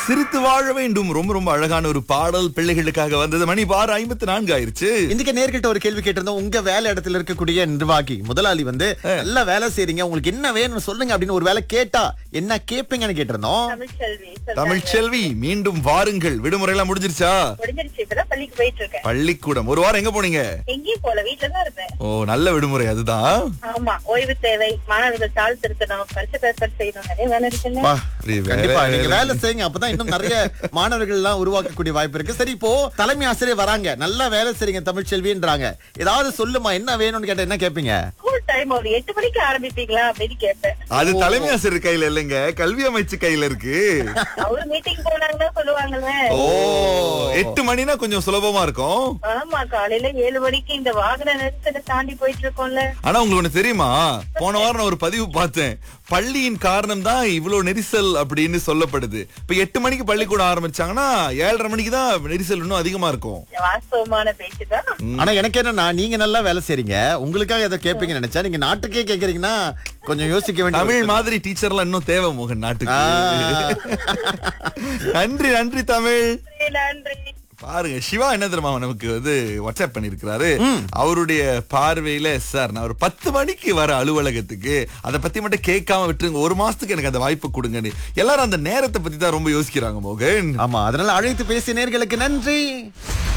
சிரித்து வாழ வேண்டும் ரொம்ப ரொம்ப அழகான ஒரு பாடல் பிள்ளைகளுக்காக வந்தது மணி பார் ஐம்பத்தி நான்கு ஆயிருச்சு இன்னைக்கு நேர்கிட்ட ஒரு கேள்வி கேட்டிருந்தோம் உங்க வேலை இடத்துல இருக்கக்கூடிய நிர்வாகி முதலாளி வந்து நல்ல வேலை செய்றீங்க உங்களுக்கு என்ன வேணும்னு சொல்லுங்க அப்படின்னு ஒரு வேலை கேட்டா என்ன கேப்பீங்கன்னு கேட்டிருந்தோம் தமிழ்ச்செல்வி சொல்றாங்க. தமிழ்ச்செல்வி மீண்டும் வாருங்கள் விடுமுறை எல்லாம் முடிஞ்சிருச்சா முடிஞ்சிருச்சு இப்பதான் பள்ளிக்கு போயிட்டு இருக்கேன் பள்ளிக்கூடம் ஒரு வாரம் எங்க போனீங்க எங்கேயும் போல வீட்டுல தான் இருந்தேன் ஓ நல்ல விடுமுறை அதுதான் ஆமா ஓய்வு தேவை மாணவர்கள் தாழ் திருத்தணும் பரிசு பேப்பர் செய்யணும் நிறைய வேலை இருக்குல்ல பா, அப்படி வேற கண்டிப்பா நீங்க வேலை வேலை செய்யுங்க அப்பதான் இன்னும் நிறைய மாணவர்கள் எல்லாம் உருவாக்கக்கூடிய வாய்ப்பு இருக்கு சரி இப்போ தலைமை ஆசிரியர் வராங்க நல்லா வேலை செய்றீங்க தமிழ்ச்செல்வின்றாங்க ஏதாவது சொல்லுமா என்ன வேணும்னு கேட்டா என்ன கேப்பீங்க ஸ்கூல் டைம் ஒரு எட்டு மணிக்கு ஆரம்பிப்பீங்களா அப்படின்னு கேட்பேன் அது தலைமை ஆசிரியர் கையில இல்லைங்க கல்வி அமைச்சு கையில இருக்கு அவரு மீட்டிங் போனாங்கன்னா சொல்லுவாங்கல்ல ஓ எட்டு மணினா கொஞ்சம் சுலபமா இருக்கும் ஆமா காலையில ஏழு மணிக்கு இந்த வாகன நெரிசலை தாண்டி போயிட்டு இருக்கோம்ல ஆனா உங்களுக்கு ஒண்ணு தெரியுமா போன வாரம் நான் ஒரு பதிவு பார்த்தேன் பள்ளியின் காரணம் தான் இவ்வளவு நெரிசல் அப்படின்னு சொல்லப்படுது இப்ப எட்டு மணிக்கு பள்ளிக்கூடம் ஆரம்பிச்சாங்கன்னா ஏழரை மணிக்கு தான் நெரிசல் இன்னும் அதிகமா இருக்கும் வாஸ்தவமான பேச்சுதான் ஆனா எனக்கு என்னன்னா நீங்க நல்லா வேலை செய்றீங்க உங்களுக்காக ஏதோ கேட்பீங்கன்னு நினைச்சா நீங்க நாட்டுக்கே கேக்குறீங்கன்னா கொஞ்சம் யோசிக்க வேண்டிய தமிழ் மாதிரி டீச்சர்லாம் இன்னும் தேவை மோகன் நாட்டுக்கு நன்றி நன்றி தமிழ் நன்றி பாருங்க சிவா என்ன தெரியுமா நமக்கு வந்து வாட்ஸ்அப் பண்ணிருக்கிறாரு அவருடைய பார்வையில சார் நான் ஒரு பத்து மணிக்கு வர அலுவலகத்துக்கு அதை பத்தி மட்டும் கேட்காம விட்டுருங்க ஒரு மாசத்துக்கு எனக்கு அந்த வாய்ப்பு கொடுங்கன்னு எல்லாரும் அந்த நேரத்தை பத்தி தான் ரொம்ப யோசிக்கிறாங்க மோகன் ஆமா அதனால அழைத்து பேசிய நேர்களுக்கு நன்றி